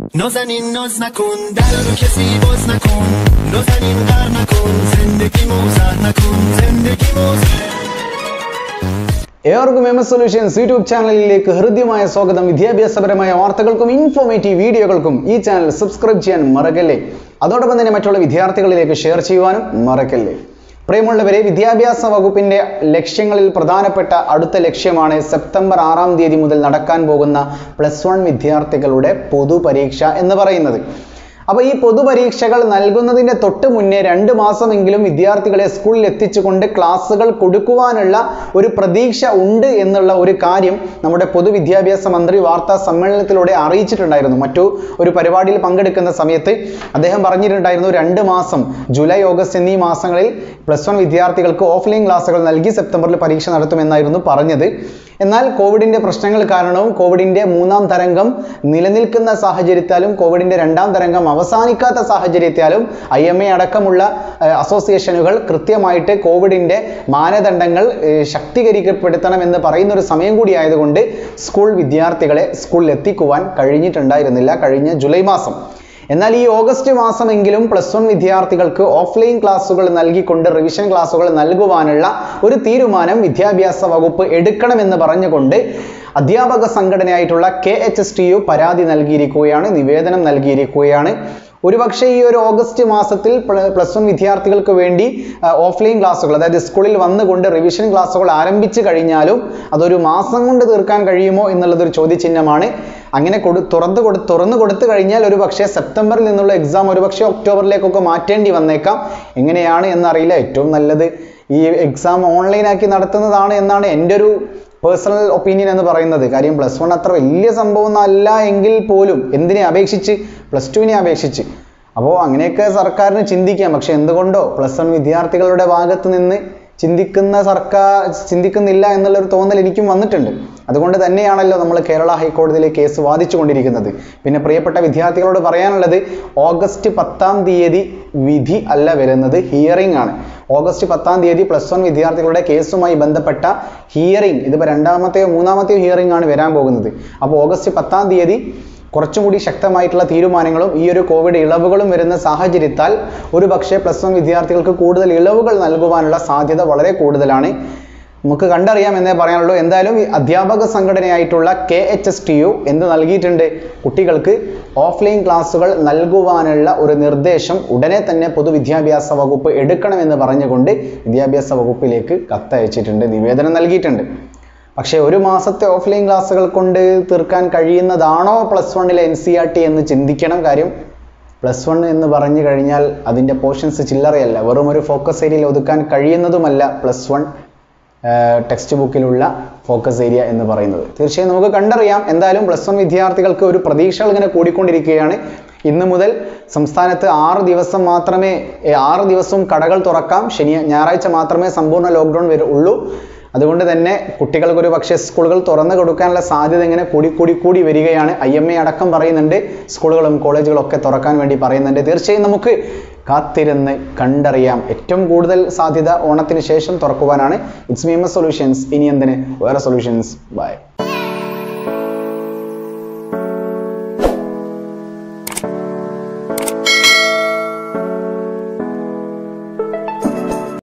نازنین ناز نکن در رو کسی باز نکن نازنین غر نکن زندگی موزر نکن زندگی موزر ഏവർക്കും M S solutions YouTube ചാനലിലേക്ക് ഹൃദ്യമായ സ്വാഗതം വിദ്യാഭ്യാസപരമായ വാർത്തകൾക്കും ഇൻഫോർമേറ്റീവ് വീഡിയോകൾക്കും ഈ ചാനൽ സബ്സ്ക്രൈബ് ചെയ്യാൻ മറക്കല്ലേ അതോടൊപ്പം തന്നെ മറ്റുള്ള വിദ്യാർത്ഥികളിലേക്ക് ഷെയർ ചെയ്യുവാനും മറക്കല്ലേ പ്രിയമുള്ളവരെ വിദ്യാഭ്യാസ വകുപ്പിന്റെ ലക്ഷ്യങ്ങളിൽ പ്രധാനപ്പെട്ട അടുത്ത ലക്ഷ്യമാണ് സെപ്റ്റംബർ ആറാം തീയതി മുതൽ നടക്കാൻ പോകുന്ന പ്ലസ് വൺ വിദ്യാർത്ഥികളുടെ പൊതുപരീക്ഷ എന്ന് പറയുന്നത് അപ്പോൾ ഈ പൊതുപരീക്ഷകൾ നൽകുന്നതിന്റെ തൊട്ട് മുന്നേ രണ്ട് മാസമെങ്കിലും വിദ്യാർത്ഥികളെ സ്കൂളിൽ എത്തിച്ചുകൊണ്ട് ക്ലാസ്സുകൾ കൊടുക്കുവാനുള്ള ഒരു പ്രതീക്ഷ ഉണ്ട് എന്നുള്ള ഒരു കാര്യം നമ്മുടെ പൊതുവിദ്യാഭ്യാസ മന്ത്രി വാർത്താ സമ്മേളനത്തിലൂടെ അറിയിച്ചിട്ടുണ്ടായിരുന്നു മറ്റു ഒരു പരിപാടിയിൽ പങ്കെടുക്കുന്ന സമയത്ത് അദ്ദേഹം പറഞ്ഞിട്ടുണ്ടായിരുന്നു രണ്ട് മാസം ജൂലൈ ഓഗസ്റ്റ് എന്നീ മാസങ്ങളിൽ പ്ലസ് വൺ വിദ്യാർത്ഥികൾക്ക് ഓഫ്ലൈൻ ക്ലാസ്സുകൾ നൽകി സെപ്റ്റംബറിൽ പരീക്ഷ നടത്തുമെന്നായിരുന്നു പറഞ്ഞത് എന്നാൽ കോവിഡിന്റെ പ്രശ്നങ്ങൾ കാരണവും കോവിഡിന്റെ മൂന്നാം തരംഗം നിലനിൽക്കുന്ന സാഹചര്യത്താലും കോവിഡിന്റെ രണ്ടാം തരംഗം അവസാനിക്കാത്ത സാഹചര്യത്താലും ഐ എം എ അടക്കമുള്ള ഏർ, അസോസിയേഷനുകൾ കൃത്യമായിട്ട് കോവിഡിന്റെ മാനദണ്ഡങ്ങൾ ഏർ, ശക്തീകരിക്കപ്പെടുത്തണം എന്ന് പറയുന്ന ഒരു സമയം കൂടി ആയതുകൊണ്ട് സ്കൂൾ വിദ്യാർത്ഥികളെ സ്കൂളിൽ എത്തിക്കുവാൻ കഴിഞ്ഞിട്ടുണ്ടായിരുന്നില്ല കഴിഞ്ഞ ജൂലൈ മാസം എന്നാൽ ഈ ഓഗസ്റ്റ് മാസമെങ്കിലും പ്ലസ് വൺ വിദ്യാർത്ഥികൾക്ക് ഓഫ്ലൈൻ ക്ലാസ്സുകൾ നൽകിക്കൊണ്ട് റിവിഷൻ ക്ലാസ്സുകൾ നൽകുവാനുള്ള ഒരു തീരുമാനം വിദ്യാഭ്യാസ വകുപ്പ് എടുക്കണമെന്ന് പറഞ്ഞുകൊണ്ട് അധ്യാപക സംഘടനയായിട്ടുള്ള K H S T U പരാതി നൽകിയിരിക്കുകയാണ് നിവേദനം നൽകിയിരിക്കുകയാണ് ഒരുപക്ഷെ ഈ ഒരു ഓഗസ്റ്റ് മാസത്തിൽ പ്ലസ് വൺ വിദ്യാർത്ഥികൾക്ക് വേണ്ടി ഓഫ്ലൈൻ ക്ലാസ്സുകൾ അതായത് സ്കൂളിൽ വന്നുകൊണ്ട് റിവിഷൻ ക്ലാസ്സുകൾ ആരംഭിച്ചു കഴിഞ്ഞാലും അതൊരു മാസം കൊണ്ട് തീർക്കാൻ കഴിയുമോ എന്നുള്ളതൊരു ചോദ്യചിഹ്നമാണ് അങ്ങനെ കൊടു തുറന്നു കൊടു തുറന്നു കൊടുത്തു കഴിഞ്ഞാൽ ഒരു പക്ഷേ സെപ്റ്റംബറിൽ നിന്നുള്ള എക്സാം ഒരു പക്ഷേ ഒക്ടോബറിലേക്കൊക്കെ മാറ്റേണ്ടി വന്നേക്കാം എങ്ങനെയാണ് എന്നറിയില്ല ഏറ്റവും നല്ലത് ഈ എക്സാം ഓൺലൈനാക്കി നടത്തുന്നതാണ് എന്നാണ് എൻ്റെ ഒരു പേഴ്സണൽ ഒപ്പീനിയൻ എന്ന് പറയുന്നത് കാര്യം പ്ലസ് വൺ അത്ര വലിയ സംഭവം അല്ല എങ്കിൽ പോലും എന്തിനെ അപേക്ഷിച്ച് പ്ലസ് ടുവിനെ അപേക്ഷിച്ച് അപ്പോൾ അങ്ങനെയൊക്കെ സർക്കാരിന് ചിന്തിക്കാം പക്ഷെ എന്തുകൊണ്ടോ പ്ലസ് വൺ വിദ്യാർത്ഥികളുടെ ഭാഗത്ത് നിന്ന് ചിന്തിക്കുന്ന സർക്കാർ ചിന്തിക്കുന്നില്ല എന്നുള്ളൊരു തോന്നൽ എനിക്കും വന്നിട്ടുണ്ട് അതുകൊണ്ട് തന്നെയാണല്ലോ നമ്മൾ കേരള ഹൈക്കോടതിയിൽ കേസ് വാദിച്ചുകൊണ്ടിരിക്കുന്നത് പിന്നെ പ്രിയപ്പെട്ട വിദ്യാർത്ഥികളോട് പറയാനുള്ളത് ഓഗസ്റ്റ് പത്താം തീയതി വിധി അല്ല വരുന്നത് ഹിയറിംഗ് ആണ് ഓഗസ്റ്റ് പത്താം തീയതി പ്ലസ് വൺ വിദ്യാർത്ഥികളുടെ കേസുമായി ബന്ധപ്പെട്ട ഹിയറിംഗ് ഇതിപ്പോൾ രണ്ടാമത്തെയോ മൂന്നാമത്തെയോ ഹിയറിംഗ് ആണ് വരാൻ പോകുന്നത് അപ്പോൾ ഓഗസ്റ്റ് പത്താം തീയതി കുറച്ചും കൂടി ശക്തമായിട്ടുള്ള തീരുമാനങ്ങളും ഈ ഒരു കോവിഡ് ഇളവുകളും വരുന്ന സാഹചര്യത്താൽ ഒരു പക്ഷേ പ്ലസ് വൺ വിദ്യാർത്ഥികൾക്ക് കൂടുതൽ ഇളവുകൾ നൽകുവാനുള്ള സാധ്യത വളരെ കൂടുതലാണ് നമുക്ക് കണ്ടറിയാം എന്നേ പറയാനുള്ളൂ എന്തായാലും ഈ അധ്യാപക സംഘടനയായിട്ടുള്ള K H S T U എന്ത് നൽകിയിട്ടുണ്ട് കുട്ടികൾക്ക് ഓഫ്ലൈൻ ക്ലാസ്സുകൾ നൽകുവാനുള്ള ഒരു നിർദ്ദേശം ഉടനെ തന്നെ പൊതുവിദ്യാഭ്യാസ വകുപ്പ് എടുക്കണമെന്ന് പറഞ്ഞുകൊണ്ട് വിദ്യാഭ്യാസ വകുപ്പിലേക്ക് കത്തയച്ചിട്ടുണ്ട് നിവേദനം നൽകിയിട്ടുണ്ട് പക്ഷേ ഒരു മാസത്തെ ഓഫ്ലൈൻ ക്ലാസ്സുകൾ കൊണ്ട് തീർക്കാൻ കഴിയുന്നതാണോ പ്ലസ് വണ്ണിലെ എൻ സി ആർ ടി എന്ന് ചിന്തിക്കണം കാര്യം പ്ലസ് വൺ എന്ന് പറഞ്ഞു കഴിഞ്ഞാൽ അതിൻ്റെ പോർഷൻസ് ചില്ലറയല്ല വെറും ഒരു ഫോക്കസ് ഏരിയയിൽ ഒതുക്കാൻ കഴിയുന്നതുമല്ല പ്ലസ് വൺ ടെക്സ്റ്റ് ബുക്കിലുള്ള ഫോക്കസ് ഏരിയ എന്ന് പറയുന്നത് തീർച്ചയായും നമുക്ക് കണ്ടറിയാം എന്തായാലും പ്ലസ് വൺ വിദ്യാർത്ഥികൾക്ക് ഒരു പ്രതീക്ഷകൾ ഇങ്ങനെ കൂടിക്കൊണ്ടിരിക്കുകയാണ് ഇന്ന് മുതൽ സംസ്ഥാനത്ത് ആറ് ദിവസം മാത്രമേ ഏ, ആറ് ദിവസവും കടകൾ തുറക്കാം ശനി ഞായറാഴ്ച മാത്രമേ സമ്പൂർണ്ണ ലോക്ക്ഡൗൺ വരു ഉള്ളൂ അതുകൊണ്ട് തന്നെ കുട്ടികൾക്ക് ഒരു പക്ഷേ സ്കൂളുകൾ തുറന്നു കൊടുക്കാനുള്ള സാധ്യത ഇങ്ങനെ കൂടി കൂടി കൂടി വരികയാണ് ഐ എം എ അടക്കം പറയുന്നുണ്ട് സ്കൂളുകളും കോളേജുകളും ഒക്കെ തുറക്കാൻ വേണ്ടി പറയുന്നുണ്ട് തീർച്ചയായും നമുക്ക് കാത്തിരുന്ന് കണ്ടറിയാം ഏറ്റവും കൂടുതൽ സാധ്യത ഓണത്തിന് ശേഷം തുറക്കുവാനാണ് ഇറ്റ്സ് മീമസ് സൊല്യൂഷൻസ് ഇനി എന്തിന് വേറെ സൊല്യൂഷൻസ് ബൈ